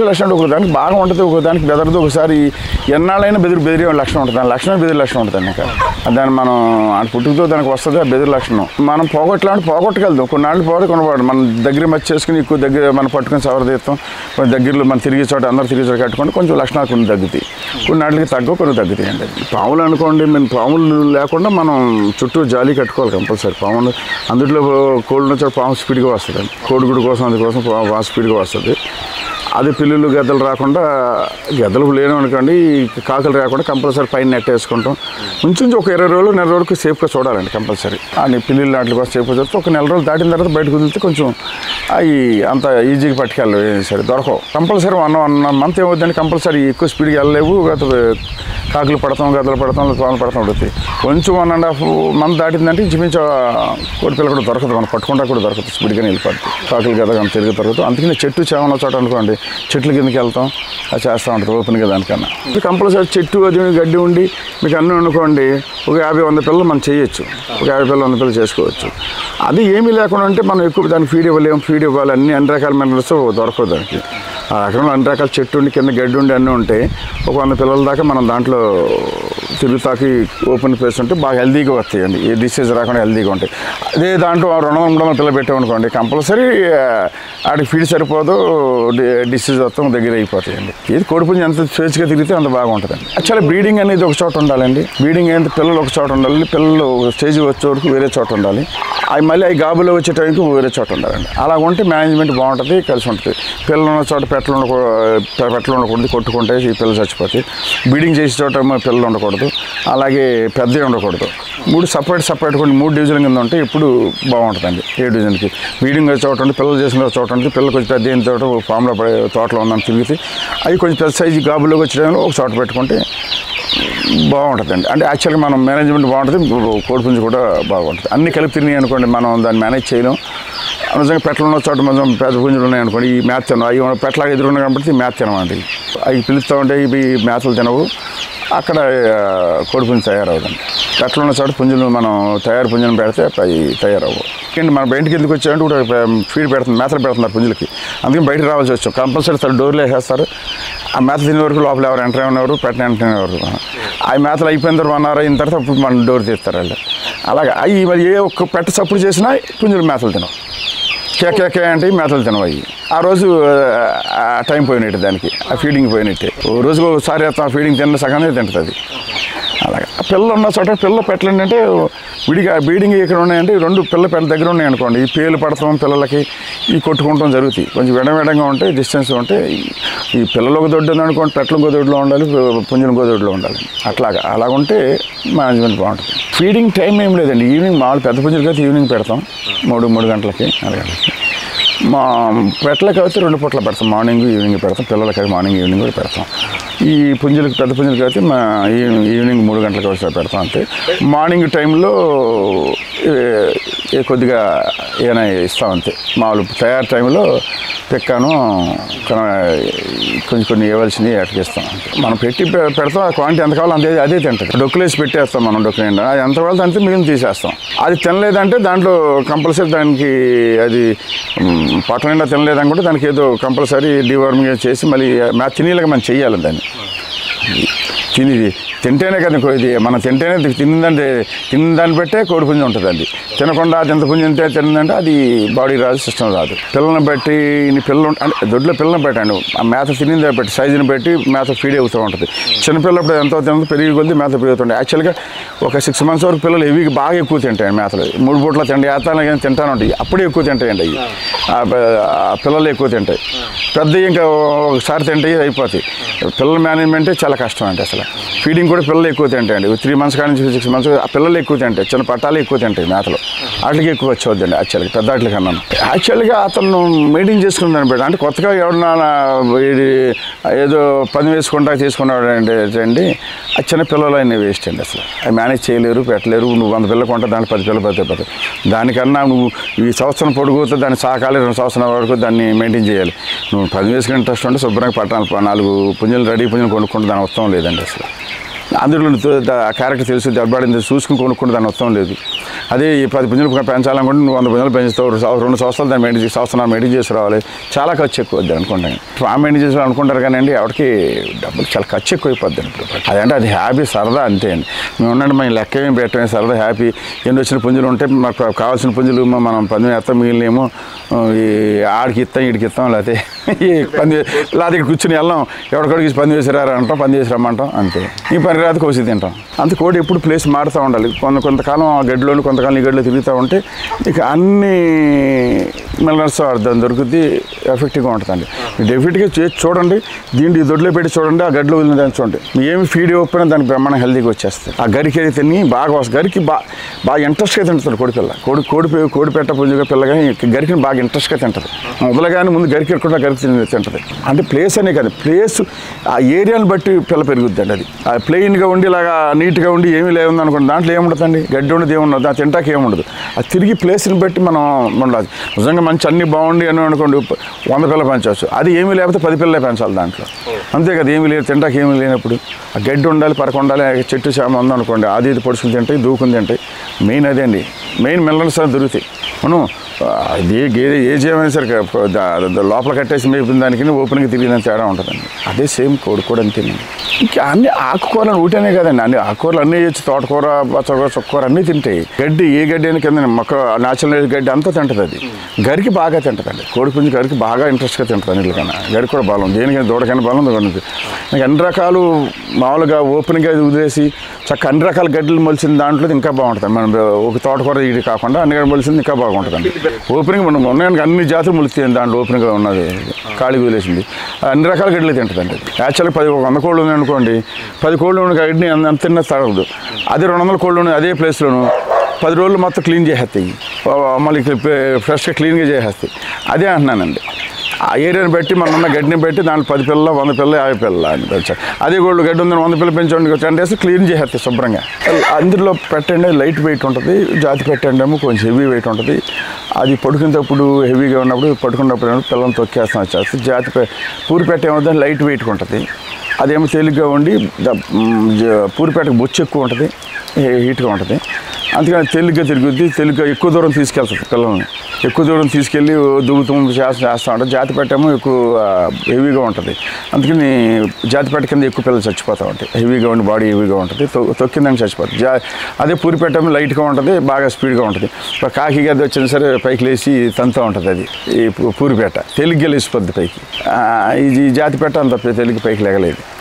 బెదిరి లక్షణం ఒక దానికి బాగా ఉంటుంది ఒక దానికి బెదరదు ఒకసారి ఎన్నాళ్ళైనా బెదిరి బెదిరే లక్షణం ఉంటుంది దాని లక్షణం బెదిరి లక్షణం ఉంటుంది ఇంకా దాన్ని మనం ఆ పుట్టుకతో దానికి వస్తుంది ఆ బెదిరి లక్షణం మనం పోగొట్టలాంటి పోగొట్టగలుగుతాం కొన్నాళ్ళు పోతే కొనబడు మన దగ్గర మచ్చి చేసుకుని ఎక్కువ దగ్గర మనం పట్టుకొని సవర తీస్తాం కొంచెం దగ్గరలో మనం తిరిగే చోట అందరూ తిరిగే చోట కట్టుకుంటే కొంచెం లక్షణాలు కొన్ని తగ్గుతాయి కొన్నాళ్ళకి తగ్గ కొన్ని తగ్గుతాయి అండి పాములు అనుకోండి మేము పాములు లేకుండా మనం చుట్టూ జాలి కట్టుకోవాలి కంపల్సరీ పాములు అందులో కోళ్ళు ఉన్న చోట పాము స్పీడ్గా వస్తుంది కోడిగుడు కోసం అందుకోసం పా- పాము స్పీడ్గా వస్తుంది అది పిల్లులు గద్దలు రాకుండా గద్దలు లేను అనుకోండి కాకులు రాకుండా కంపల్సరీ పైన నెట్ వేసుకుంటాం కొంచెం ఒక ఇరవై రోజులు నెల రోజులకి సేఫ్గా చూడాలండి కంపల్సరీ అని పిల్లులు వాటి కోసం సేఫ్గా చూస్తే ఒక నెల రోజులు దాటిన తర్వాత బయటకు వదిలితే కొంచెం అవి అంత ఈజీగా పట్టుకెళ్ళవు సరే దొరకవు కంపల్సరీ వన్ వన్ మంత్ ఏమవుతుందండి కంపల్సరీ ఎక్కువ స్పీడ్గా వెళ్ళలేవు గత కాకులు పడతాం గద్దలు పడతాం పాములు పడతాం ఉంటుంది కొంచెం వన్ అండ్ హాఫ్ మంత్ దాటిందంటే ఇంచుమించు కోడి పిల్ల కూడా దొరకదు మనం పట్టుకుంటా కూడా దొరకదు స్పీడ్గానే వెళ్ళిపోద్ది కాకులు గద కానీ తిరిగి దొరకదు అందుకని చెట్టు చేమల చోట అనుకోండి చెట్ల కిందకి వెళ్తాం అది చేస్తూ ఉంటుంది ఓపెన్గా దానికన్నా కంపల్సరీ చెట్టు అది గడ్డి ఉండి మీకు అన్నీ అనుకోండి ఒక యాభై వంద పిల్లలు మనం చేయొచ్చు ఒక యాభై పిల్లలు వంద పిల్లలు చేసుకోవచ్చు అది ఏమీ లేకుండా అంటే మనం ఎక్కువ దానికి ఫీడ్ ఇవ్వలేము ఫీడ్ ఇవ్వాలి అన్ని అన్ని రకాల మినరల్స్ దొరకవు దానికి ఆ రకంలో అన్ని రకాల చెట్టు ఉండి కింద గడ్డి ఉండి అన్నీ ఉంటాయి ఒక వంద పిల్లల దాకా మనం దాంట్లో తిరుగుతాకి ఓపెన్ ప్లేస్ ఉంటే బాగా హెల్దీగా వస్తాయండి ఏ డిసీజ్ రాకుండా హెల్దీగా ఉంటాయి అదే దాంట్లో రెండు వందల మూడు వందల పిల్లలు పెట్టామనుకోండి కంపల్సరీ ఆడికి ఫీడ్ సరిపోదు డిసీజ్ మొత్తం దగ్గర అయిపోతాయండి ఇది కోడిపుంజి ఎంత స్వేచ్ఛగా తిరిగితే అంత బాగుంటుందండి యాక్చువల్లీ బ్రీడింగ్ అనేది ఒక చోట ఉండాలండి బ్రీడింగ్ ఏంటి పిల్లలు ఒక చోట ఉండాలి పిల్లలు స్టేజ్ వచ్చే వరకు వేరే చోట ఉండాలి అవి మళ్ళీ అవి గాబులో వచ్చే టైంకి వేరే చోట ఉండాలండి అలా ఉంటే మేనేజ్మెంట్ బాగుంటుంది కలిసి ఉంటుంది పిల్లలు ఉన్న చోట పెట్టలు ఉండకూ పెట్టలు ఉండకూడదు కొట్టుకుంటే ఈ పిల్లలు చచ్చిపోతాయి బ్రీడింగ్ చేసే చోట ఏమో పిల్లలు ఉండకూడదు అలాగే పెద్దవి ఉండకూడదు మూడు సపరేట్ సపరేట్ కొన్ని మూడు డివిజన్ కింద ఉంటే ఇప్పుడు బాగుంటుందండి ఏ డివిజన్కి బ్రీడింగ్ వచ్చే చోట ఉంటే పిల్లలు చేసిన చోట ఉంటుంది పిల్లలు కొంచెం పెద్ద అయిన చోట ఫామ్లో పడే తోటలో ఉందని తిరిగితే అవి కొంచెం పెద్ద సైజు గాబులోకి వచ్చే టైంలో ఒక చోట పెట్టుకుంటే బాగుంటుందండి అంటే యాక్చువల్గా మనం మేనేజ్మెంట్ బాగుంటుంది కోడిపుంజు కూడా బాగుంటుంది అన్ని కలిపి తిరిగి అనుకోండి మనం దాన్ని మేనేజ్ చేయలేం నిజంగా పెట్టలు ఉన్న చోట మనం పెద్ద పుంజులు ఉన్నాయి అనుకోండి ఈ మేత తినవు అవి పెట్టలాగా ఎదురున్నాయి కాబట్టి మేత తినవండి అవి పిలుస్తూ ఉంటే ఇవి మేతలు తినవు అక్కడ కోడిపుంజు తయారవుదండి పెట్టలు ఉన్న చోట పుంజులు మనం తయారు పుంజులు పెడితే అవి తయారవు ఏంటి మన బయటికి ఎందుకు వచ్చాయంటే కూడా ఫీడ్ పెడుతుంది మేతలు పెడుతున్నారు పుంజులకి అందుకని బయటకు రావాల్సి వచ్చాం కంపల్సరీ సార్ డోర్లు వేసేస్తారు ఆ మేత తినే వరకు లోపల ఎవరు ఎంటర్ అయినవారు పెట్టిన ఎంటర్ అయినవారు ఆ మేతలు అయిపోయిన తర్వాత వన్ అవర్ అయిన తర్వాత అప్పుడు మన డోర్ తీస్తారు వాళ్ళు అలాగే అవి మరి ఏ ఒక్క పెట్ట చప్పుడు చేసినా పుంజులు మేతలు తినవు కే కే కే అంటే ఈ మేతలు తినవు అవి ఆ రోజు ఆ టైం పోయినట్టు దానికి ఆ ఫీడింగ్ పోయినట్టే ఓ రోజుకు ఒకసారి ఆ ఫీడింగ్ తిన్న సగానే తింటుంది అలాగే ఆ పిల్లలు ఉన్న చోట పిల్ల పెట్టలు అంటే విడిగా బీడింగ్ ఇక్కడ ఉన్నాయంటే ఈ రెండు పిల్ల పెట్టల దగ్గర ఉన్నాయి అనుకోండి ఈ పేలు పడతాం పిల్లలకి ఈ కొట్టుకుంటాం జరుగుతాయి కొంచెం విడవిడంగా ఉంటే డిస్టెన్స్ ఉంటే ఈ- ఈ పిల్లలు ఒక దొడ్డు ఉంది అనుకోండి పెట్టలు ఒక దొడ్లో ఉండాలి పుంజులు ఒక దొడ్లో ఉండాలి అట్లాగా అలా ఉంటే మేనేజ్మెంట్ బాగుంటుంది ఫీడింగ్ టైం ఏం లేదండి ఈవినింగ్ మామూలు పెద్ద పుంజులకి అయితే ఈవినింగ్ పెడతాం మూడు మూడు గంటలకి నాలుగు గంటలకి మా పెట్టలకి అయితే రెండు పూట్ల పెడతాం మార్నింగ్ ఈవినింగ్ పెడతాం పిల్లలకి అయితే మార్నింగ్ ఈవినింగ్ కూడా పెడతాం ఈ పుంజులకి పెద్ద పుంజులకి అయితే మా ఈవినింగ్ ఈవినింగ్ మూడు గంటలకు ఒకసారి పెడతాం అంతే మార్నింగ్ టైంలో ఏ- ఏ కొద్దిగా ఏమైనా ఇస్తాం అంతే మామూలు తయారు టైంలో పెక్కాను కొన- కొంచెం కొన్ని ఇవ్వాల్సినవి అటుకిస్తాం అంతే మనం పెట్టి పె- పెడతాం ఆ క్వాంటిటీ ఎంత కావాలో అంతే అదే తింటుంది డొక్కులేసి పెట్టేస్తాం మనం డొక్కు నిండా అది ఎంత కావాలో అంతే మిగిలిన తీసేస్తాం అది తినలేదంటే దాంట్లో కంపల్సరీ దానికి అది మ్, పొట్ల నిండా తినలేదనుకుంటే దానికి ఏదో కంపల్సరీ డివార్మింగ్ చేసి మళ్ళీ మ్యాచ్ తినేలాగా మనం చెయ్యాలి దాన్ని తిని తింటేనే కదా కో- ఇది మనం తింటేనే ది- తిందంటే తిన్న దాన్ని బట్టే కోడి పుంజం ఉంటుందండి తినకుండా అది ఎంత పుంజం తింటే తిందంటే అది బాడీ రాదు సిస్టమ్ రాదు పిల్లల్ని బట్టి ఇన్ని పిల్లలు ఉంట- అంటే దొడ్లో పిల్లల్ని పెట్టండి ఆ మేత తినిందే బట్టి సైజుని బట్టి మేత ఫీడ్ అవుతూ ఉంటుంది చిన్నపిల్లప్పుడు ఎంతో తినదు పెరిగి కొద్ది మేత పెరుగుతుండే యాక్చువల్గా ఒక సిక్స్ మంత్స్ వరకు పిల్లలు హెవీ బాగా ఎక్కువ తింటాయి మేతలు మూడు పూట్ల తిండి ఏతాను కానీ తింటాను ఉంటాయి అప్పుడే ఎక్కువ తింటాయండి అవి ఆ ప- ఆ పిల్లలు ఎక్కువ తింటాయి పెద్ద ఇంకా ఒకసారి తింటాయి అయిపోతాయి పిల్లల మేనేజ్మెంటే చాలా కష్టం అండి అసలు ఫీడింగ్ కూడా పిల్లలు ఎక్కువ తింటాయండి త్రీ మంత్స్ కాడి నుంచి సిక్స్ మంత్స్ ఆ పిల్లలు ఎక్కువ తింటాయి చిన్న పట్టాలు ఎక్కువ తింటాయి మేతలు వాటికి ఎక్కువ వచ్చవద్దండి యాక్చువల్గా పెద్ద వాటికి కన్నా యాక్చువల్గా అతను మెయింటైన్ చేసుకున్నాను బట్టి అంటే కొత్తగా ఎవరన్నా ఇది ఏదో పని వేసుకుంటా తీసుకున్నాడు అంటే అండి ఆ చిన్న పిల్లలు అయినా వేస్ట్ అండి అసలు అవి మేనేజ్ చేయలేరు పెట్టలేరు నువ్వు వంద పిల్లలు కొంటా దాంట్లో పది పిల్లలు పడితే పది దానికన్నా నువ్వు ఈ సంవత్సరం పొడుగుతో దాన్ని సాకాలి రెండు సంవత్సరాల వరకు దాన్ని మెయింటైన్ చేయాలి నువ్వు పది వేసుకుని ఇంట్రెస్ట్ ఉంటే శుభ్రంగా పట్టాలి నాలుగు పుంజలు రెడీ పుంజలు కొనుక్కుంటే దాని వస్తాం లేదండి అసలు అందులో తో- దా- ఆ క్యారెక్టర్ తెలుసు దెబ్బడింది చూసుకుని కొనుక్కుంటే దాని వస్తాం లేదు అదే ఈ పది పుంజులు పెంచాలనుకుంటే నువ్వు వంద పుంజులు పెంచుతావు రెండు సంవ- రెండు సంవత్సరాలు దాన్ని మెయింటైన్ సంవత్సరం మెయింటైన్ చేసి రావాలి చాలా ఖర్చు ఎక్కువ వద్దు అనుకుంటాను ఫామ్ మెయింటైన్ చేసి అనుకుంటారు కానీ అండి ఎవరికి డబ్బులు చాలా ఖర్చు ఎక్కువైపోద్ది ఇప్పుడు అదంటే అది హ్యాపీ సరదా అంతే అండి మేము ఉండండి మేము లెక్క ఏం పెట్టమే సరదా హ్యాపీ ఎన్ని వచ్చిన పుంజులు ఉంటే మాకు కావాల్సిన పుంజులు మ- మనం పంది ఎత్తాం మిగిలినేమో ఆ, ఈ ఆడికి ఇస్తాం ఈడికి ఇస్తాం లేకపోతే ఈ పంది లేకపోతే ఇక్కడ కూర్చుని వెళ్ళాం ఎవరికొడికి పంది వేసిరారా అంటాం పంది వేసి రమ్మంటాం అంతే ఈ పని రాదు కోసి తింటాం అంత కోడి ఎప్పుడు ప్లేస్ మారుతూ ఉండాలి కొంత కొంతకాలం ఆ గడ్డిలోని కొంతకాలం ఈ గడ్డిలో తిరుగుతూ ఉంటే ఇక అన్ని మినరల్స్ అర్థం దొరుకుద్ది ఎఫెక్టివ్గా ఉంటుందండి డెఫినెట్గా చేసి చూడండి దీంట్లో ఈ దొడ్లో పెట్టి చూడండి ఆ గడ్డిలో వదిలిన దాన్ని చూడండి మీ ఏమి ఫీడ్ ఇవ్వకపోయినా దానికి బ్రహ్మాండం హెల్తీగా వచ్చేస్తుంది ఆ గరికి అయితే తిని బాగా వస్తుంది గరికి బాగా బాగా ఇంట్రెస్ట్గా తింటుంది కోడి పిల్ల కోడి కోడి పి- కోడి పెట్ట పుంజుగా పిల్లగా గరికిని బాగా ఇంట్రెస్ట్గా తింటుంది మొదలగానే ముందు గరికి ఎక్కకుండా గరికి తిని తింటుంది అంటే ప్లేస్ అనే కాదు ప్లేస్ ఆ ఏరియాని బట్టి పిల్ల పెరుగుద్ది అండి అది ఆ ప్లెయిన్గా ఉండి ఇలాగా నీట్గా ఉండి ఏమీ లేదు అనుకోండి దాంట్లో ఏముండదండి గడ్డి ఉండదు ఏముండదు దాని తింటాకి ఏముండదు అది తిరిగి ప్లేస్ని బట్టి మనం ఉండాలి నిజంగా మంచి అన్ని బాగుండి అని అనుకోండి వంద పిల్ల పెంచవచ్చు అది ఏమీ లేకపోతే పది పిల్లలే పెంచాలి దాంట్లో అంతే కదా ఏమీ లేదు తింటాకి ఏమీ లేనప్పుడు ఆ గడ్డి ఉండాలి పరక ఉండాలి ఆ చెట్టు చేమ ఉందనుకోండి అది ఇది పొడుచుకుని తింటాయి దూకుని తింటాయి మెయిన్ అదే అండి మెయిన్ మినరల్స్ అని దొరుకుతాయి మనం ఆ, అది ఏ గేదె ఏ జీవమైనా సరే క- దా- దా- లోపల కట్టేసి మేపిన దానికి ఓపెన్గా తిరిగిన తేడా ఉంటుందండి అదే సేమ్ కోడి కూడా అంతేనండి ఇంకా అన్ని ఆకుకూరలు ఊటనే కదండి అన్ని ఆకుకూరలు అన్నీ వేయచ్చు తోటకూర బచ్చకూర చుక్కూర అన్నీ తింటాయి గడ్డి ఏ గడ్డి అని కింద మొక్క న్యాచురల్ గడ్డి అంతా తింటుంది అది గరికి బాగా తింటుందండి కోడి పుంజు గరికి బాగా ఇంట్రెస్ట్గా తింటుంది అన్నిటికన్నా గరికి కూడా బలం దేనికైనా దూడకైనా బలం ఉంది నాకు అన్ని రకాలు మామూలుగా ఓపెన్గా వదిలేసి చక్క అన్ని రకాల గడ్డలు మొలిసిన దాంట్లో ఇంకా బాగుంటుంది మనం ఒక తోటకూర ఇది కాకుండా అన్ని గడ్డలు మొలిసింది ఇంకా బాగుంటుందండి ఓపెనింగ్ మనం ఉన్నాయని అన్ని జాతులు మొలుస్తాయి దాంట్లో ఓపెన్గా ఉన్నది ఖాళీ వదిలేసింది అన్ని రకాల గడ్డలు తింటుందండి యాక్చువల్గా పది వంద కోళ్ళు ఉన్నాయి అనుకోండి పది కోళ్ళు ఉన్న గడ్డిని అంత అంత తిన్న తగదు అదే రెండు వందల కోళ్ళు ఉన్నాయి అదే ప్లేస్లోను పది రోజులు మొత్తం క్లీన్ చేసేస్తాయి ఆ, మళ్ళీ ఫ్రెష్గా క్లీన్గా చేసేస్తాయి అదే అంటున్నానండి ఆ ఏరియాని బట్టి మనం ఉన్న గడ్డిని బట్టి దాంట్లో పది పిల్లల వంద పిల్ల యాభై పిల్ల అని పెంచాలి అదే గోళ్ళు గడ్డి ఉందని వంద పిల్ల పెంచండి టెన్ డేస్ క్లీన్ చేసేస్తాయి శుభ్రంగా అందులో పెట్టండి లైట్ వెయిట్ ఉంటుంది జాతి పెట్టండి ఏమో కొంచెం హెవీ వెయిట్ ఉంటుంది అది పడుకునేటప్పుడు హెవీగా ఉన్నప్పుడు పడుకున్నప్పుడు ఏమో పిల్లల్ని తొక్కేస్తాం వచ్చేస్తుంది జాతి పె- పూరి పెట్ట ఏమవుతుంది లైట్ వెయిట్గా ఉంటుంది అదేమో తేలిగ్గా ఉండి ద- మ్, జ- పూరిపేటకు బొచ్చు ఎక్కువ ఉంటుంది హీ- హీట్గా ఉంటుంది అందుకని తేలిగ్గా తిరుగుద్ది తేలిగ్గా ఎక్కువ దూరం తీసుకెళ్తుంది పిల్లల్ని ఎక్కువ దూరం తీసుకెళ్ళి దువ్వుతూ చేస్తా చేస్తూ ఉంటుంది జాతి పెట్టేమో ఎక్కువ ఆ, హెవీగా ఉంటుంది అందుకని జాతి పెట్ట కింద ఎక్కువ పిల్లలు చచ్చిపోతూ ఉంటాయి హెవీగా ఉండి బాడీ హెవీగా ఉంటుంది తొ- తొక్కిందని చచ్చిపోతుంది జా అదే పూరి పెట్టేమో లైట్గా ఉంటుంది బాగా స్పీడ్గా ఉంటుంది ఇప్పుడు కాకి గది వచ్చినా సరే పైకి లేచి తంతూ ఉంటుంది అది ఈ పు- పూరిపేట తేలిగ్గా లేచిపోద్ది పైకి ఆ, ఇది జాతి పెట్ట అంత తేలిగ్గా పైకి లేగలేదు